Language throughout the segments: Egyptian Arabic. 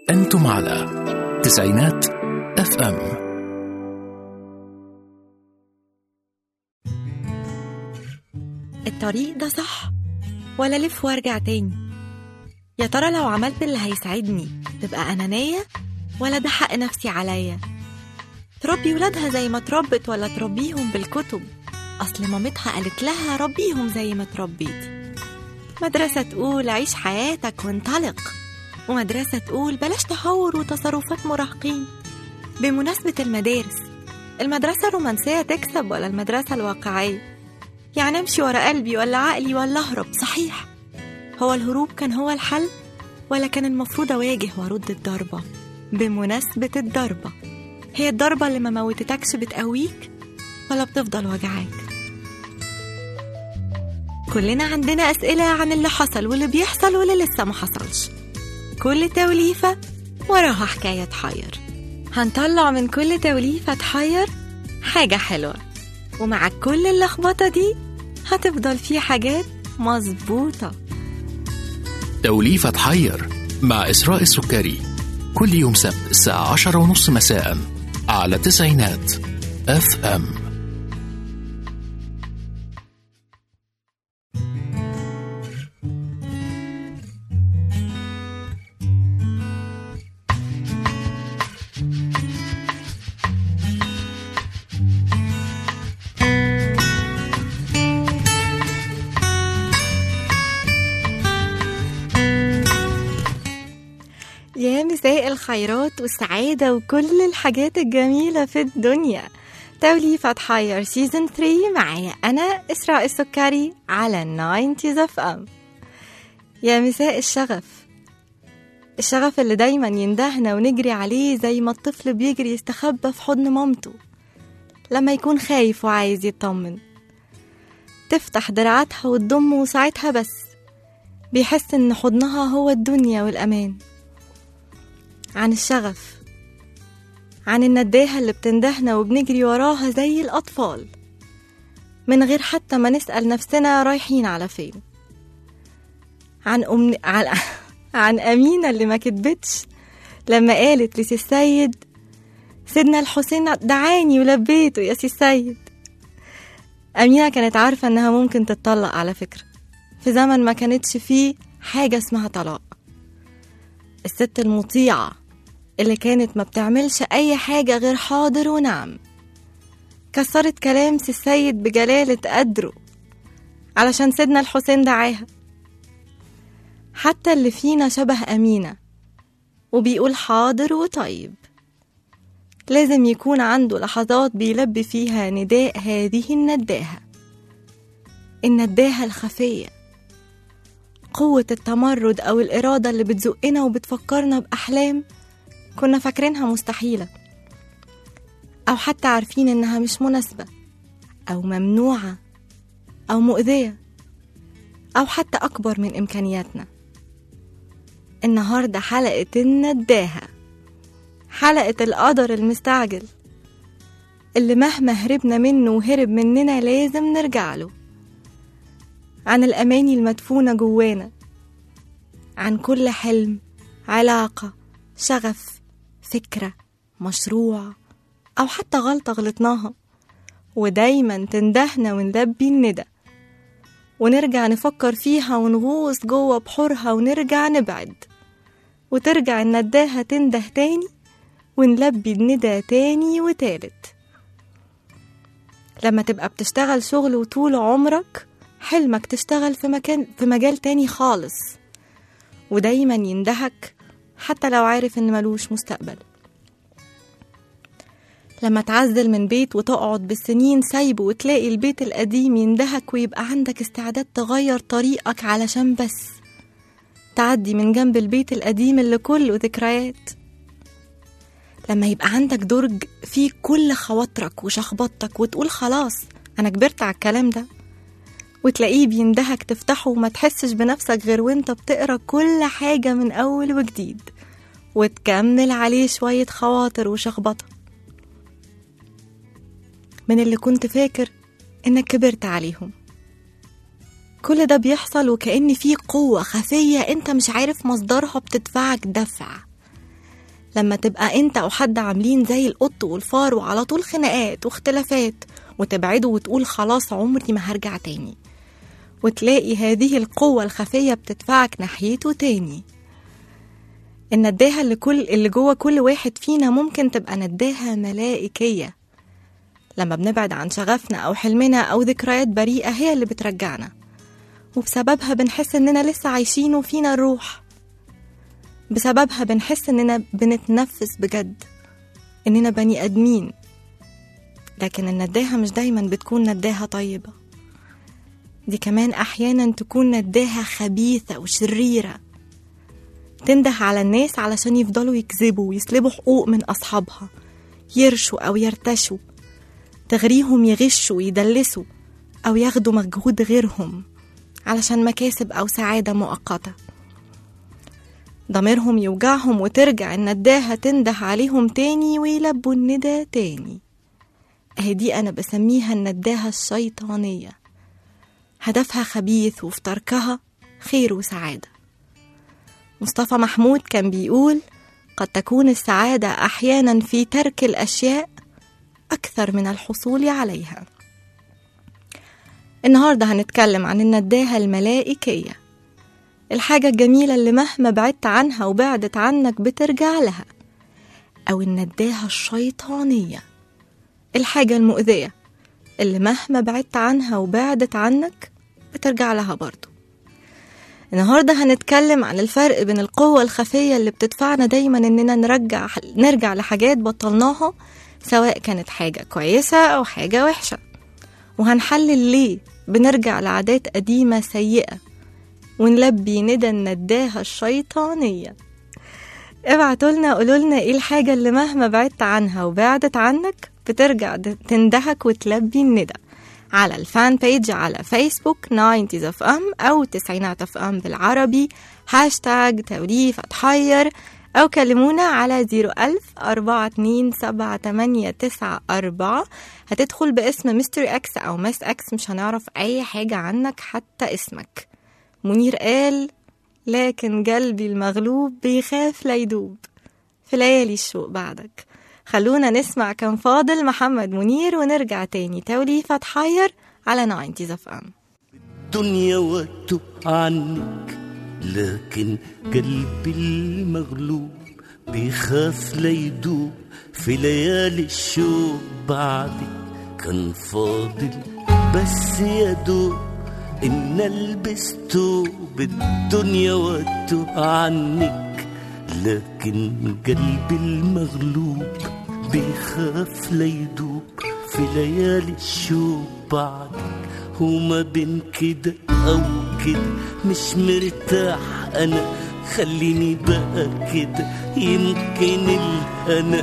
أنتم على تسعينات اف ام الطريق ده صح ولا لف وارجع تاني يا ترى لو عملت اللي هيساعدني تبقى أنانية ولا ده حق نفسي عليا تربي ولادها زي ما تربت ولا تربيهم بالكتب أصل مامتها قالت لها ربيهم زي ما تربيتي مدرسة تقول عيش حياتك وانطلق ومدرسة تقول بلاش تهور وتصرفات مراهقين بمناسبة المدارس المدرسة الرومانسية تكسب ولا المدرسة الواقعية يعني امشي ورا قلبي ولا عقلي ولا اهرب صحيح هو الهروب كان هو الحل ولا كان المفروض اواجه وارد الضربة بمناسبة الضربة هي الضربة اللي ما موتتكش بتقويك ولا بتفضل وجعاك كلنا عندنا أسئلة عن اللي حصل واللي بيحصل واللي لسه ما حصلش كل توليفة وراها حكاية تحير هنطلع من كل توليفة تحير حاجة حلوة ومع كل اللخبطة دي هتفضل في حاجات مظبوطة توليفة تحير مع إسراء السكري كل يوم سبت الساعة عشرة ونص مساء على تسعينات اف ام يا مساء الخيرات والسعادة وكل الحاجات الجميلة في الدنيا توليفة تحير سيزن 3 معايا أنا إسراء السكري على 90 اف ام يا مساء الشغف الشغف اللي دايما يندهنا ونجري عليه زي ما الطفل بيجري يستخبى في حضن مامته لما يكون خايف وعايز يطمن تفتح دراعاتها وتضمه وساعتها بس بيحس ان حضنها هو الدنيا والامان عن الشغف عن النداهة اللي بتندهنا وبنجري وراها زي الأطفال من غير حتى ما نسأل نفسنا رايحين على فين عن أم... عن... عن أمينة اللي ما كدبتش لما قالت لسي السيد سيدنا الحسين دعاني ولبيته يا سي السيد أمينة كانت عارفة إنها ممكن تتطلق على فكرة في زمن ما كانتش فيه حاجة اسمها طلاق الست المطيعة اللي كانت ما بتعملش أي حاجة غير حاضر ونعم كسرت كلام سي السيد بجلالة قدره علشان سيدنا الحسين دعاها حتى اللي فينا شبه أمينة وبيقول حاضر وطيب لازم يكون عنده لحظات بيلبي فيها نداء هذه النداهة النداهة الخفية قوة التمرد أو الإرادة اللي بتزقنا وبتفكرنا بأحلام كنا فاكرينها مستحيلة أو حتى عارفين إنها مش مناسبة أو ممنوعة أو مؤذية أو حتى أكبر من إمكانياتنا النهاردة حلقة النداهة حلقة القدر المستعجل اللي مهما هربنا منه وهرب مننا لازم نرجع له عن الأماني المدفونة جوانا عن كل حلم علاقة شغف فكرة مشروع أو حتى غلطة غلطناها ودايما تندهنا ونلبي الندى ونرجع نفكر فيها ونغوص جوه بحورها ونرجع نبعد وترجع النداهة تنده تاني ونلبي الندى تاني وتالت لما تبقى بتشتغل شغل وطول عمرك حلمك تشتغل في مكان في مجال تاني خالص ودايما يندهك حتى لو عارف ان ملوش مستقبل لما تعزل من بيت وتقعد بالسنين سايبه وتلاقي البيت القديم يندهك ويبقى عندك استعداد تغير طريقك علشان بس تعدي من جنب البيت القديم اللي كله ذكريات لما يبقى عندك درج فيه كل خواطرك وشخبطتك وتقول خلاص انا كبرت على الكلام ده وتلاقيه بيندهك تفتحه وما تحسش بنفسك غير وانت بتقرا كل حاجة من أول وجديد وتكمل عليه شوية خواطر وشخبطة من اللي كنت فاكر إنك كبرت عليهم كل ده بيحصل وكأن في قوة خفية انت مش عارف مصدرها بتدفعك دفع لما تبقى انت او حد عاملين زي القط والفار وعلى طول خناقات واختلافات وتبعده وتقول خلاص عمري ما هرجع تاني وتلاقي هذه القوة الخفية بتدفعك ناحيته تاني النداهة اللي كل اللي جوه كل واحد فينا ممكن تبقى نداهة ملائكية لما بنبعد عن شغفنا أو حلمنا أو ذكريات بريئة هي اللي بترجعنا وبسببها بنحس إننا لسه عايشين وفينا الروح بسببها بنحس إننا بنتنفس بجد إننا بني آدمين لكن النداهة مش دايما بتكون نداهة طيبة دي كمان أحيانا تكون نداهة خبيثة وشريرة تنده على الناس علشان يفضلوا يكذبوا ويسلبوا حقوق من أصحابها يرشوا أو يرتشوا تغريهم يغشوا ويدلسوا أو ياخدوا مجهود غيرهم علشان مكاسب أو سعادة مؤقتة ضميرهم يوجعهم وترجع النداهة تنده عليهم تاني ويلبوا الندى تاني اهي دي أنا بسميها النداهة الشيطانية هدفها خبيث وفي تركها خير وسعادة مصطفى محمود كان بيقول قد تكون السعادة أحيانا في ترك الأشياء أكثر من الحصول عليها النهاردة هنتكلم عن النداهة الملائكية الحاجة الجميلة اللي مهما بعدت عنها وبعدت عنك بترجع لها أو النداهة الشيطانية الحاجة المؤذية اللي مهما بعدت عنها وبعدت عنك بترجع لها برضو النهارده هنتكلم عن الفرق بين القوة الخفية اللي بتدفعنا دايما اننا نرجع نرجع لحاجات بطلناها سواء كانت حاجة كويسة أو حاجة وحشة وهنحلل ليه بنرجع لعادات قديمة سيئة ونلبي ندى النداهة الشيطانية ابعتولنا قولولنا ايه الحاجة اللي مهما بعدت عنها وبعدت عنك بترجع تندهك وتلبي الندى على الفان بيج على فيسبوك 90 اف ام او تسعينات اف ام بالعربي هاشتاج توليف اتحير أو كلمونا على 01000 427 هتدخل باسم مستر اكس أو مس اكس مش هنعرف أي حاجة عنك حتى اسمك منير قال لكن قلبي المغلوب بيخاف لا يدوب في ليالي الشوق بعدك خلونا نسمع كان فاضل محمد منير ونرجع تاني توليفة تحير على 90 اف ام الدنيا وتب عنك لكن قلبي المغلوب بيخاف لا يدوب في ليالي الشوق بعدك كان فاضل بس يا دوب ان البس توب الدنيا وتب عنك لكن قلبي المغلوب بيخاف لا يدوب في ليالي الشوق بعدك وما بين كده او كده مش مرتاح انا خليني بقى كده يمكن الهنا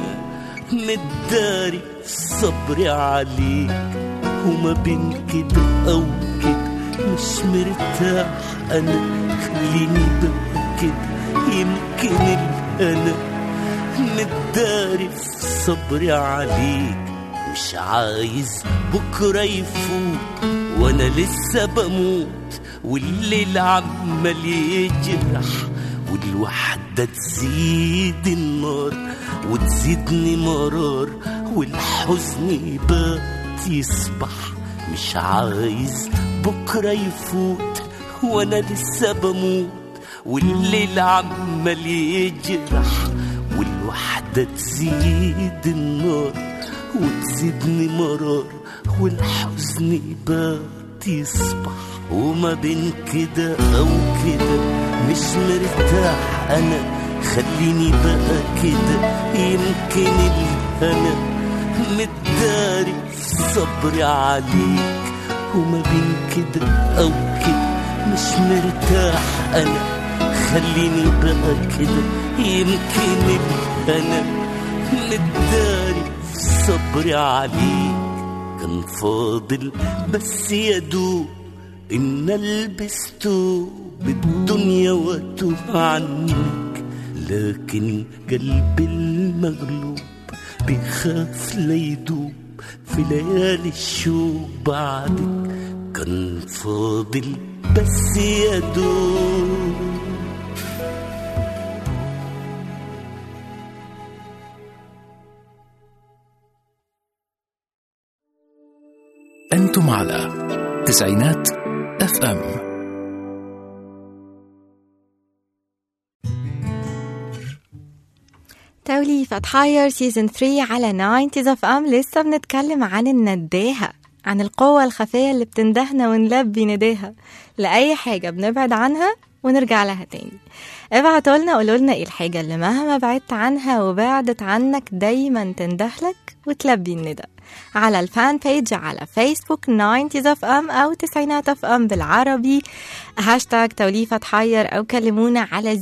مداري صبري عليك وما بين كده او كده مش مرتاح انا خليني بقى كده يمكن الهنا مداري في صبري عليك مش عايز بكرة يفوت وانا لسه بموت والليل عمال يجرح والوحدة تزيد النار وتزيدني مرار والحزن يبات يصبح مش عايز بكرة يفوت وانا لسه بموت والليل عمال يجرح والوحدة تزيد النار وتزيدني مرار والحزن يبات يصبح وما بين كده او كده مش مرتاح انا خليني بقى كده يمكن الهنا مداري صبري عليك وما بين كده او كده مش مرتاح انا خليني بقى كده يمكن الهنا مداري صبري عليك كان فاضل بس يدوب ان البس توب الدنيا واتوب عنك لكن قلبي المغلوب بيخاف لا يدوب في ليالي الشوق بعدك كان فاضل بس يدوب أنتم على تسعينات اف ام توليفة حاير سيزون 3 على 90 اوف ام لسه بنتكلم عن النداهة عن القوة الخفية اللي بتندهنا ونلبي نداها لأي حاجة بنبعد عنها ونرجع لها تاني ابعتوا لنا قولوا لنا ايه الحاجة اللي مهما بعدت عنها وبعدت عنك دايما تندهلك وتلبي الندى على الفان بيج على فيسبوك 90 اف ام او تسعينات اف ام بالعربي هاشتاج توليفة حير او كلمونا على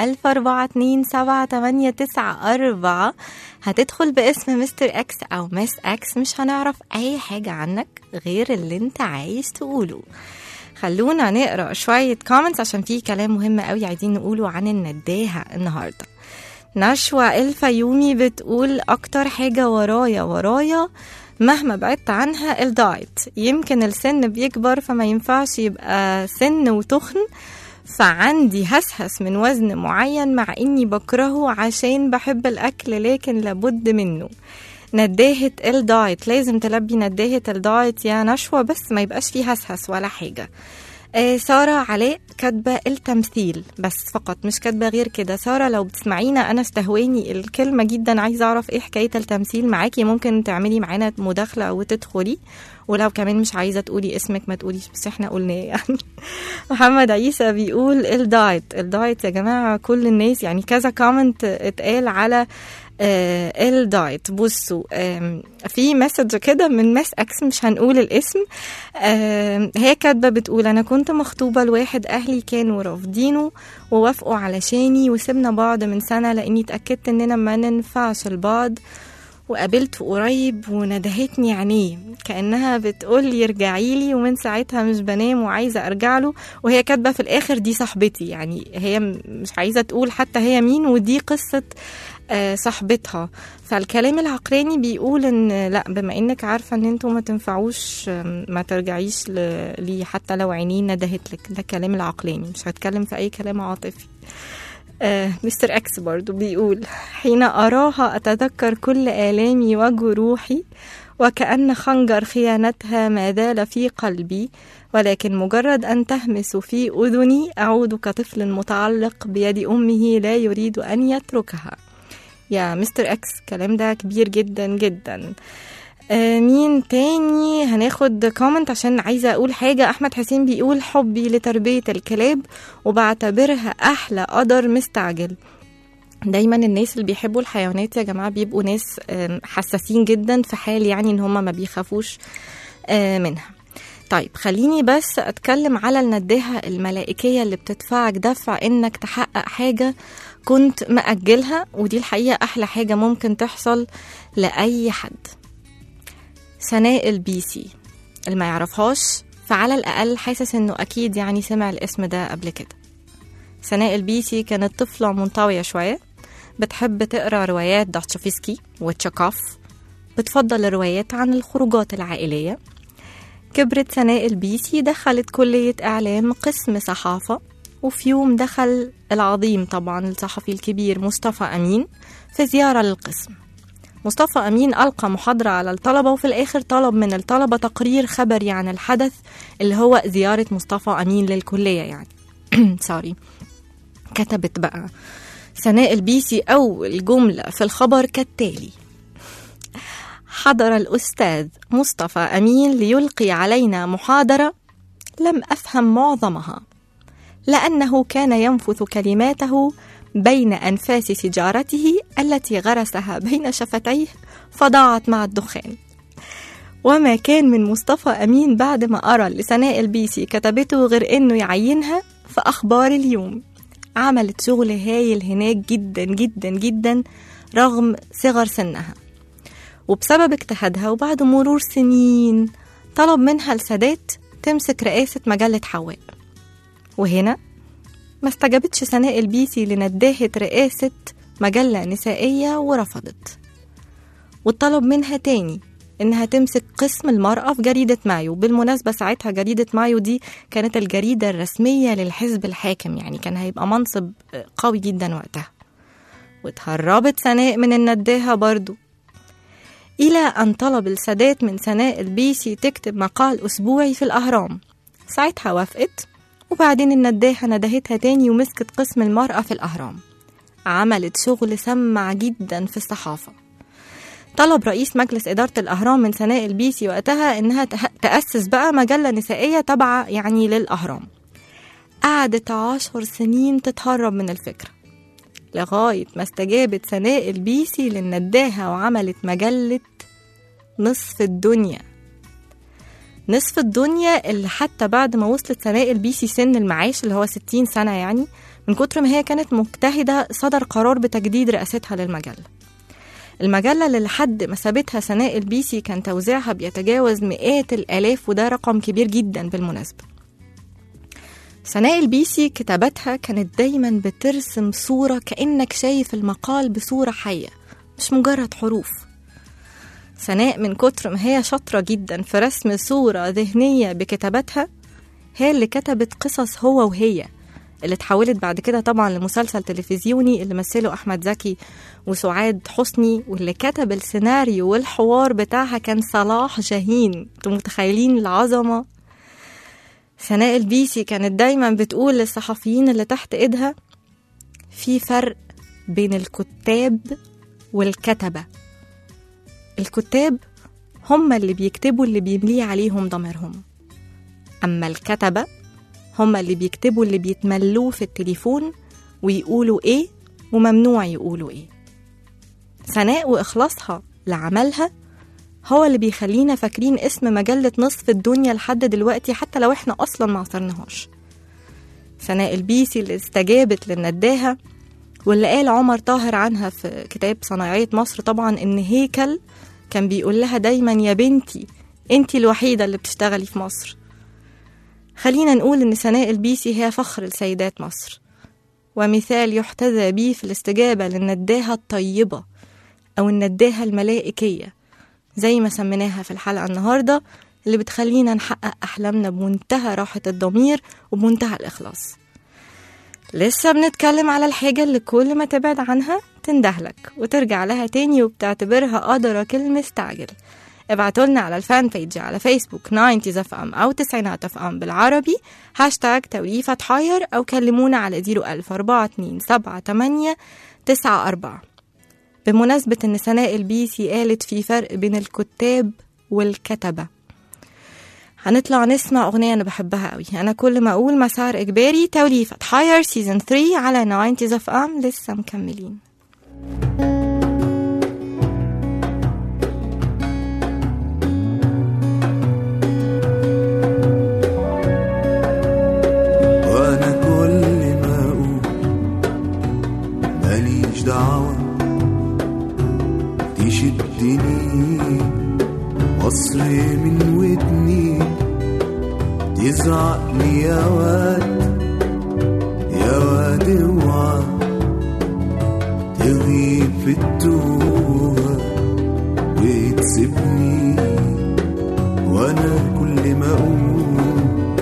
01427 هتدخل باسم مستر اكس او مس اكس مش هنعرف اي حاجة عنك غير اللي انت عايز تقوله خلونا نقرا شوية كومنتس عشان في كلام مهم قوي عايزين نقوله عن النداهة النهاردة نشوى الفيومي بتقول أكتر حاجة ورايا ورايا مهما بعدت عنها الدايت يمكن السن بيكبر فما ينفعش يبقى سن وتخن فعندي هسهس من وزن معين مع اني بكرهه عشان بحب الاكل لكن لابد منه نداهة الدايت لازم تلبي نداهة الدايت يا نشوى بس ما يبقاش فيه هسهس ولا حاجة آه سارة علاء كاتبة التمثيل بس فقط مش كاتبة غير كده سارة لو بتسمعينا أنا استهواني الكلمة جدا عايزة أعرف إيه حكاية التمثيل معاكي ممكن تعملي معانا مداخلة وتدخلي ولو كمان مش عايزة تقولي اسمك ما تقوليش بس احنا قلناه يعني محمد عيسى بيقول الدايت الدايت يا جماعة كل الناس يعني كذا كومنت اتقال على آه الدايت بصوا آه في مسج كده من مس اكس مش هنقول الاسم آه هي كاتبه بتقول انا كنت مخطوبه لواحد اهلي كانوا رافضينه ووافقوا علشاني وسبنا بعض من سنه لاني اتاكدت اننا ما ننفعش لبعض وقابلته قريب وندهتني عينيه كانها بتقول لي ارجعي لي ومن ساعتها مش بنام وعايزه ارجع له وهي كاتبه في الاخر دي صاحبتي يعني هي مش عايزه تقول حتى هي مين ودي قصه آه صاحبتها فالكلام العقلاني بيقول ان لا بما انك عارفه ان انتوا ما تنفعوش ما ترجعيش ليه حتى لو عينين ندهت لك ده كلام العقلاني مش هتكلم في اي كلام عاطفي آه مستر اكس برضو بيقول حين اراها اتذكر كل الامي وجروحي وكأن خنجر خيانتها ما زال في قلبي ولكن مجرد أن تهمس في أذني أعود كطفل متعلق بيد أمه لا يريد أن يتركها يا مستر اكس الكلام ده كبير جدا جدا آه مين تاني هناخد كومنت عشان عايزة أقول حاجة أحمد حسين بيقول حبي لتربية الكلاب وبعتبرها أحلى قدر مستعجل دايما الناس اللي بيحبوا الحيوانات يا جماعة بيبقوا ناس حساسين جدا في حال يعني ان هم ما بيخافوش منها طيب خليني بس اتكلم على النداهة الملائكية اللي بتدفعك دفع انك تحقق حاجة كنت مأجلها ودي الحقيقة أحلى حاجة ممكن تحصل لأي حد سناء البيسي اللي ما يعرفهاش فعلى الأقل حاسس إنه أكيد يعني سمع الاسم ده قبل كده سناء البيسي كانت طفلة منطوية شوية بتحب تقرا روايات دوستويفسكي وتشاكوف بتفضل الروايات عن الخروجات العائلية كبرت سناء البيسي دخلت كلية إعلام قسم صحافة وفي يوم دخل العظيم طبعا الصحفي الكبير مصطفى أمين في زيارة للقسم مصطفى أمين ألقى محاضرة على الطلبة وفي الآخر طلب من الطلبة تقرير خبري عن الحدث اللي هو زيارة مصطفى أمين للكلية يعني سوري كتبت بقى سناء البيسي أول جملة في الخبر كالتالي حضر الأستاذ مصطفى أمين ليلقي علينا محاضرة لم أفهم معظمها لأنه كان ينفث كلماته بين أنفاس سيجارته التي غرسها بين شفتيه فضاعت مع الدخان وما كان من مصطفى أمين بعد ما أرى لسناء البيسي كتبته غير إنه يعينها في أخبار اليوم عملت شغل هايل هناك جدا جدا جدا رغم صغر سنها وبسبب اجتهادها وبعد مرور سنين طلب منها السادات تمسك رئاسة مجلة حواء وهنا ما استجابتش سناء البيسي لنداهة رئاسة مجلة نسائية ورفضت وطلب منها تاني إنها تمسك قسم المرأة في جريدة مايو بالمناسبة ساعتها جريدة مايو دي كانت الجريدة الرسمية للحزب الحاكم يعني كان هيبقى منصب قوي جدا وقتها واتهربت سناء من النداهة برضو إلى أن طلب السادات من سناء البيسي تكتب مقال أسبوعي في الأهرام ساعتها وافقت وبعدين النداهة ندهتها تاني ومسكت قسم المرأة في الأهرام عملت شغل سمع جدا في الصحافة طلب رئيس مجلس إدارة الأهرام من سناء البيسي وقتها إنها ته- تأسس بقى مجلة نسائية تابعة يعني للأهرام قعدت عشر سنين تتهرب من الفكرة لغاية ما استجابت سناء البيسي للنداهة وعملت مجلة نصف الدنيا نصف الدنيا اللي حتى بعد ما وصلت سناء البيسي سن المعاش اللي هو 60 سنة يعني من كتر ما هي كانت مجتهدة صدر قرار بتجديد رئاستها للمجلة المجلة اللي لحد ما سابتها سناء البيسي كان توزيعها بيتجاوز مئات الآلاف وده رقم كبير جدا بالمناسبة سناء البيسي كتاباتها كانت دايما بترسم صورة كأنك شايف المقال بصورة حية مش مجرد حروف سناء من كتر ما هي شاطرة جدا في رسم صورة ذهنية بكتاباتها هي اللي كتبت قصص هو وهي اللي اتحولت بعد كده طبعا لمسلسل تلفزيوني اللي مثله أحمد زكي وسعاد حسني واللي كتب السيناريو والحوار بتاعها كان صلاح جاهين انتوا متخيلين العظمة سناء البيسي كانت دايما بتقول للصحفيين اللي تحت ايدها في فرق بين الكتاب والكتبة الكتاب هم اللي بيكتبوا اللي بيمليه عليهم ضميرهم أما الكتبة هم اللي بيكتبوا اللي بيتملوه في التليفون ويقولوا إيه وممنوع يقولوا إيه سناء وإخلاصها لعملها هو اللي بيخلينا فاكرين اسم مجلة نصف الدنيا لحد دلوقتي حتى لو احنا أصلا ما عصرناهاش سناء البيسي اللي استجابت للنداهة واللي قال عمر طاهر عنها في كتاب صناعية مصر طبعا إن هيكل كان بيقول لها دايما يا بنتي انتي الوحيدة اللي بتشتغلي في مصر خلينا نقول إن سناء البيسي هي فخر لسيدات مصر ومثال يحتذى به في الاستجابة للنداهة الطيبة أو النداهة الملائكية زي ما سميناها في الحلقة النهاردة اللي بتخلينا نحقق أحلامنا بمنتهى راحة الضمير وبمنتهى الإخلاص لسه بنتكلم على الحاجة اللي كل ما تبعد عنها تندهلك وترجع لها تاني وبتعتبرها أدرك المستعجل ابعتولنا على الفان بيج على فيسبوك 90 اف ام او تسعينات اف ام بالعربي هاشتاج توليفة حاير او كلمونا على 01000 427 94 بمناسبة ان سناء البيسي قالت في فرق بين الكتاب والكتبة هنطلع نسمع أغنية أنا بحبها قوي أنا كل ما أقول مسار إجباري توليفة حاير سيزون 3 على 90 اف ام لسه مكملين وانا كل ما اقول ماليش دعوة تشدني مصر من ودني تزعق لي يا واد يا واد اوعى تغيب في التوه وتسيبني وانا كل ما اقول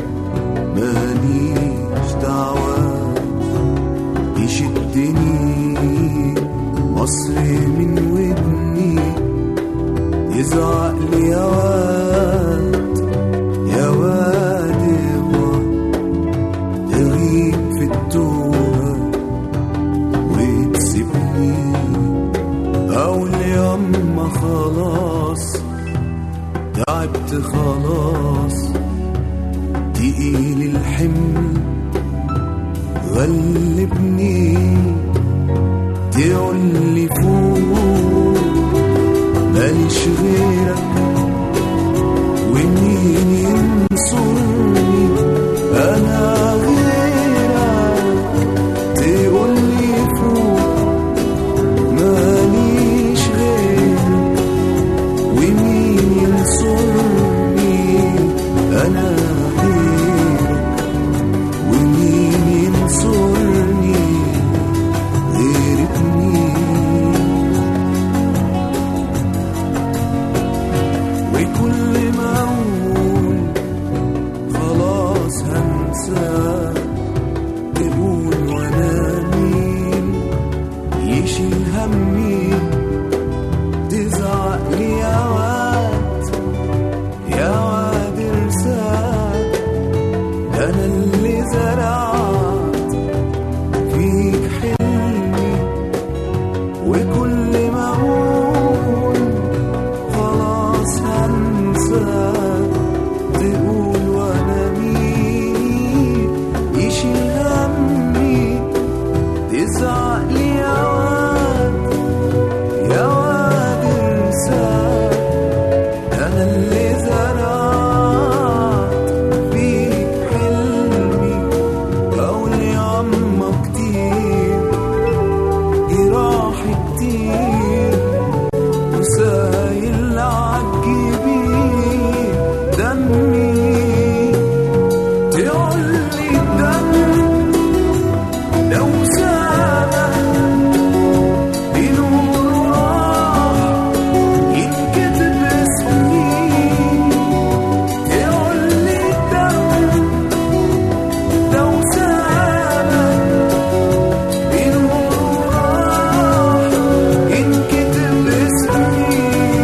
ماليش دعوة يشدني مصر من ودني يزعق لي يا واد يا واد اوعى تغيب في التوه وتسيبني أو اليوم خلاص تعبت خلاص تقيل الحمل غلبني تقول لي فوق ماليش غيرك ومين ينصرني انا غيرك تقول لي فوق ماليش غيرك ومين ينصرني انا غيرك ومين ينصرني بس عقلي يا واد يا واد ارسال انا اللي زرعت فيك حلمي اقول ياما كتير جراحي كتير وسايل عالجبين دمي تقولي الدم لو سابك بنور راح ينكتب اسمي تقولي الدم لو سابك بنور راح ينكتب اسمي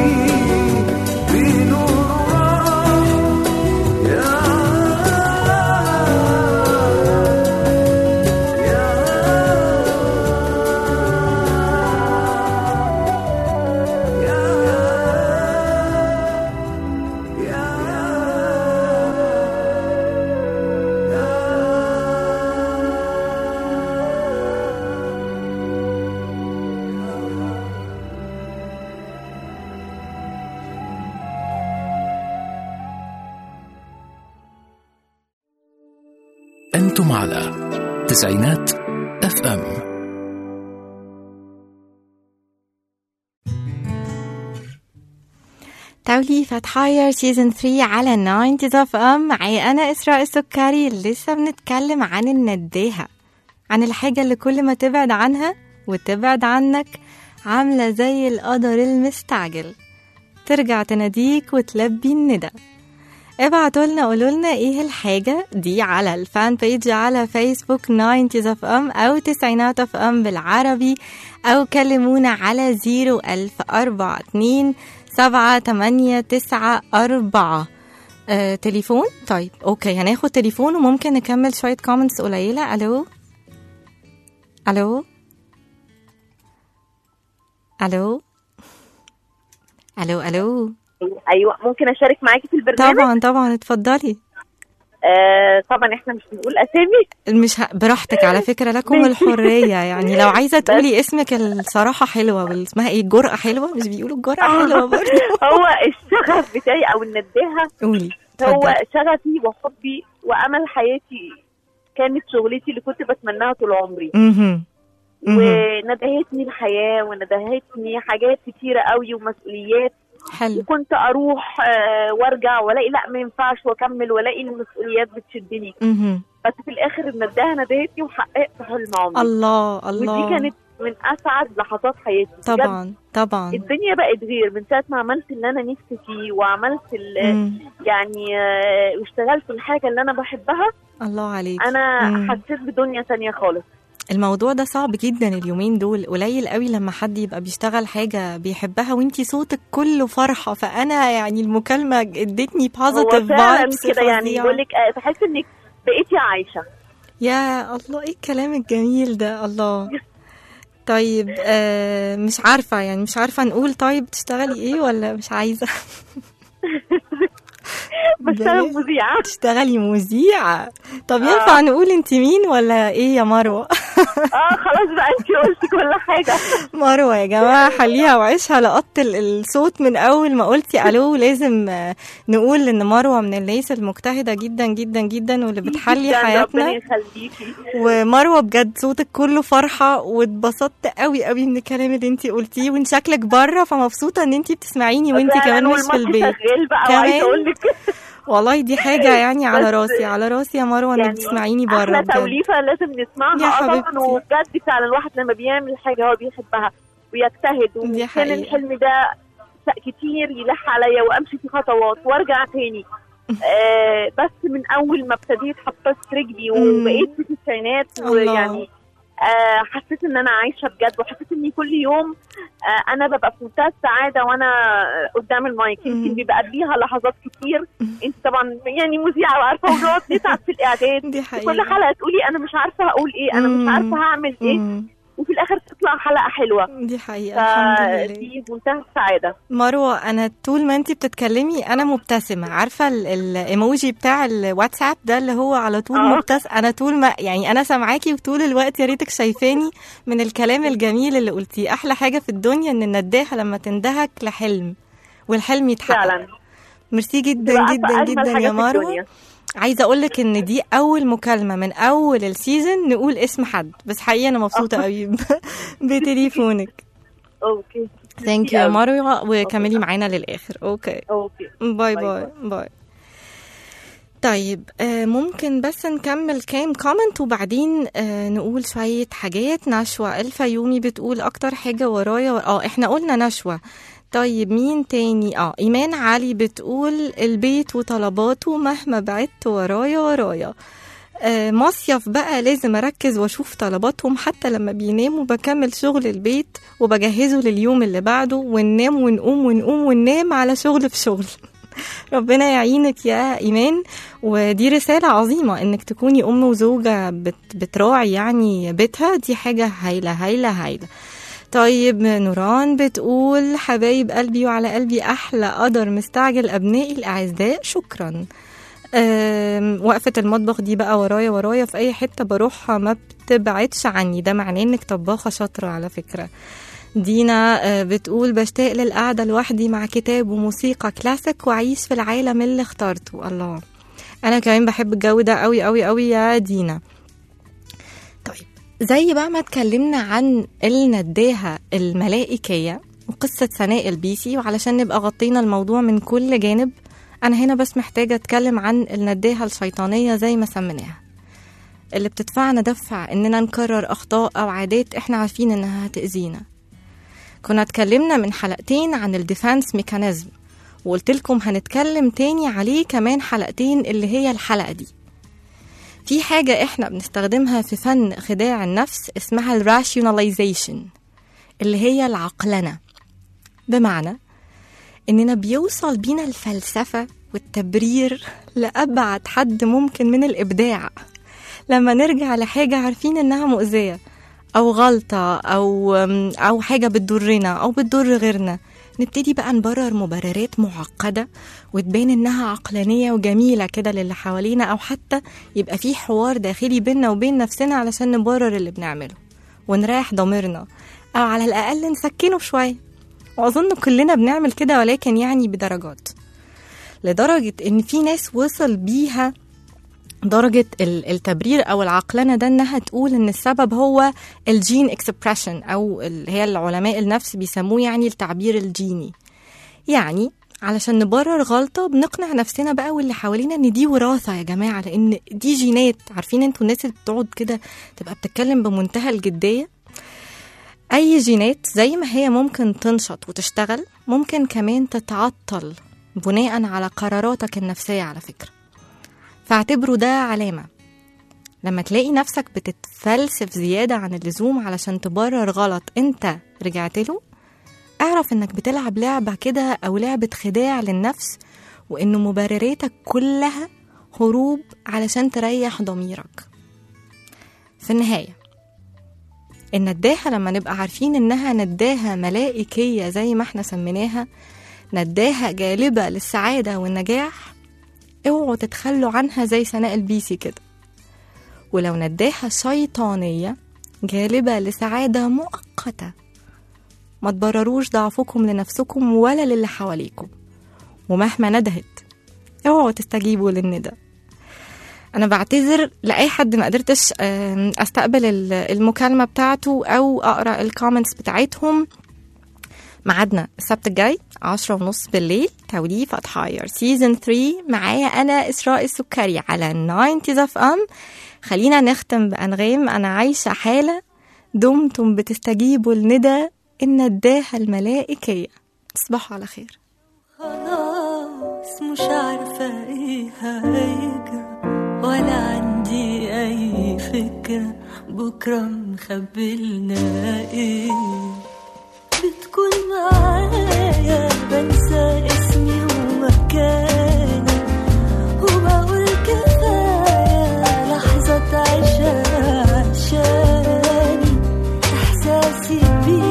بنور راح يا أنتم على تسعينات اف ام توليفة حاير سيزون 3 على 90 اوف ام معايا انا اسراء السكري لسه بنتكلم عن النداهة عن الحاجة اللي كل ما تبعد عنها وتبعد عنك عاملة زي القدر المستعجل ترجع تناديك وتلبي الندى ابعتوا لنا قولوا لنا ايه الحاجة دي على الفان بيج على فيسبوك 90 اوف ام او تسعينات اوف ام بالعربي او كلمونا على 01042 سبعة تمانية تسعة أربعة آه، تليفون طيب أوكي هناخد تليفون وممكن نكمل شوية كومنتس قليلة ألو ألو ألو ألو ألو ايوه ممكن اشارك معاكي في البرنامج طبعا طبعا اتفضلي آه طبعا احنا مش بنقول اسامي مش ه... براحتك على فكرة لكم الحرية يعني لو عايزة تقولي اسمك الصراحة حلوة وال- اسمها ايه الجرأة حلوة مش بيقولوا الجرأة حلوة برضه هو الشغف بتاعي او النداهه قولي هو اتفضلي شغفي وحبي وامل حياتي كانت شغلتي اللي كنت بتمناها طول عمري مهم. مهم. وندهتني الحياه وندهتني حاجات كتيره قوي ومسؤوليات حلو وكنت اروح آه وارجع والاقي لا ما ينفعش واكمل والاقي المسؤوليات بتشدني مهم. بس في الاخر النداهه ندهتني وحققت حلم عمري الله الله ودي كانت من اسعد لحظات حياتي بجد. طبعا طبعا الدنيا بقت غير من ساعه ما عملت اللي انا نفسي فيه وعملت ال- مم. يعني آه، واشتغلت الحاجه اللي انا بحبها الله عليك انا مم. حسيت بدنيا تانية خالص الموضوع ده صعب جدا اليومين دول قليل قوي لما حد يبقى بيشتغل حاجة بيحبها وانتي صوتك كله فرحة فأنا يعني المكالمة ادتني هو positive فعلا vibes كده يعني فظيعة. بيقول لك تحس انك بقيتي عايشه يا الله ايه الكلام الجميل ده الله طيب آه مش عارفة يعني مش عارفة نقول طيب تشتغلي ايه ولا مش عايزة بشتغل بلاش. مذيعه تشتغلي مذيعة طب ينفع نقول انت مين ولا ايه يا مروة اه خلاص بقى انت قلتي كل حاجه مروة يا جماعة حليها وعيشها لقطت ال- الصوت من أول ما قلتي ألو لازم آه، نقول إن مروة من الناس المجتهدة جدا جدا جدا واللي بتحلي جداً، ربنا حياتنا يخليكي ومروة بجد صوتك كله فرحة واتبسطت قوي قوي من الكلام اللي انتي قلتيه وان شكلك بره فمبسوطة ان انتي بتسمعيني وانتي فعلاً كمان مش في والماتش البيت شغال بقى كمان؟ وعايزه اقول لك والله دي حاجة يعني على بس- راسي على راسي يا مروة انك يعني بتسمعيني بره احلى بجد توليفه لازم يا نسمعها حبيبتي. طبعا وبجد فعلا الواحد لما بيعمل حاجه هو بيحبها ويجتهد دي وكان حقيقة. الحلم ده كتير يلح عليا وامشي في خطوات وارجع تاني آه بس من اول ما ابتديت حطيت رجلي مم. وبقيت في التسعينات الله. ويعني آه حسيت ان انا عايشه بجد وحسيت اني كل يوم آه انا ببقى في منتهى السعاده وانا قدام المايك مم. يمكن بيبقى قبليها لحظات كتير انت طبعا يعني مذيعه وعارفه ونقعد نتعب في الاعداد دي كل حقيقة حلقه تقولي انا مش عارفه هقول ايه انا مم. مش عارفه هعمل ايه مم. وفي الاخر تطلع حلقه حلوه دي حقيقة الحمد لله فدي منتهى السعاده مروة أنا طول ما أنتي بتتكلمي أنا مبتسمة عارفة ال- الإيموجي بتاع الواتساب ده اللي هو على طول آه. مبتسم أنا طول ما يعني أنا سامعاكي وطول الوقت يا ريتك شايفاني من الكلام الجميل اللي قلتيه أحلى حاجة في الدنيا إن النداهة لما تندهك لحلم والحلم يتحقق فعلا ميرسي جدا تبقى جدا أجمل جدا حاجة يا في مروة الدنيا. عايزه اقول لك ان دي اول مكالمه من اول السيزون نقول اسم حد بس حقيقه انا مبسوطه قوي ب- بتليفونك اوكي ثانك يو يا أوي. مروه وكملي معانا للاخر اوكي اوكي باي باي باي باي طيب آه ممكن بس نكمل كام كومنت وبعدين آه نقول شوية حاجات نشوى الفيومي بتقول أكتر حاجة ورايا اه احنا قلنا نشوى طيب مين تاني اه إيمان علي بتقول البيت وطلباته مهما بعدت ورايا ورايا آه مصيف بقى لازم أركز وأشوف طلباتهم حتى لما بيناموا بكمل شغل البيت وبجهزه لليوم اللي بعده وننام ونقوم ونقوم وننام على شغل في شغل ربنا يعينك يا إيمان ودي رسالة عظيمة إنك تكوني أم وزوجة بت بتراعي يعني بيتها دي حاجة هايلة هايلة هايلة طيب نوران بتقول حبايب قلبي وعلى قلبي أحلى قدر مستعجل أبنائي الأعزاء شكرا أم، وقفة المطبخ دي بقى ورايا ورايا في أي حتة بروحها ما بتبعدش عني ده معناه إنك طباخة شاطرة على فكرة دينا آه، بتقول بشتاق للقعدة لوحدي مع كتاب وموسيقى كلاسيك وأعيش في العالم اللي اخترته الله أنا كمان بحب الجو ده قوي قوي قوي يا دينا طيب زي بقى ما اتكلمنا عن النداهة الملائكية وقصة سناء البيسي وعلشان نبقى غطينا الموضوع من كل جانب أنا هنا بس محتاجة أتكلم عن النداهة الشيطانية زي ما سميناها اللي بتدفعنا دفع إننا نكرر أخطاء أو عادات إحنا عارفين إنها هتأذينا كنا اتكلمنا من حلقتين عن الديفانس ميكانيزم وقلت لكم هنتكلم تاني عليه كمان حلقتين اللي هي الحلقة دي في حاجة احنا بنستخدمها في فن خداع النفس اسمها الراشيوناليزيشن اللي هي العقلنة بمعنى اننا بيوصل بينا الفلسفة والتبرير لأبعد حد ممكن من الإبداع لما نرجع لحاجة عارفين إنها مؤذية أو غلطة أو أو حاجة بتضرنا أو بتضر غيرنا نبتدي بقى نبرر مبررات معقدة وتبان إنها عقلانية وجميلة كده للي حوالينا أو حتى يبقى في حوار داخلي بينا وبين نفسنا علشان نبرر اللي بنعمله ونريح ضميرنا أو على الأقل نسكنه شوية وأظن كلنا بنعمل كده ولكن يعني بدرجات لدرجة إن في ناس وصل بيها درجة ال- التبرير أو العقلنة ده إنها تقول إن السبب هو الجين اكسبريشن أو اللي هي العلماء النفس بيسموه يعني التعبير الجيني يعني علشان نبرر غلطة بنقنع نفسنا بقى واللي حوالينا إن دي وراثة يا جماعة لأن دي جينات عارفين انتوا الناس اللي بتقعد كده تبقى بتتكلم بمنتهى الجدية أي جينات زي ما هي ممكن تنشط وتشتغل ممكن كمان تتعطل بناء على قراراتك النفسية على فكرة فاعتبروا ده علامة لما تلاقي نفسك بتتفلسف زيادة عن اللزوم علشان تبرر غلط انت رجعت له اعرف انك بتلعب لعبة كده او لعبة خداع للنفس وان مبرراتك كلها هروب علشان تريح ضميرك في النهاية النداهة لما نبقى عارفين انها نداهة ملائكية زي ما احنا سميناها نداهة جالبة للسعادة والنجاح اوعوا تتخلوا عنها زي سناء البيسي كده ولو نداها شيطانية جالبة لسعادة مؤقتة ما تبرروش ضعفكم لنفسكم ولا للي حواليكم ومهما ندهت اوعوا تستجيبوا للندى انا بعتذر لاي حد ما قدرتش آم، استقبل ال- المكالمه بتاعته او اقرا الكومنتس بتاعتهم ميعادنا السبت الجاي عشرة ونص بالليل توليف أتحاير سيزن 3 معايا أنا إسراء السكري على 90 اف ام خلينا نختم بأنغام أنا عايشة حالة دمتم بتستجيبوا لندى النداهة الملائكية تصبحوا على خير خلاص مش عارفة ايه هيجرى ولا عندي اي فكرة بكرة مخبلنا ايه بتكون معايا بنسى اسمي ومكاني وبقول كفاية لحظة عشا عشاني إحساس حسيت بيه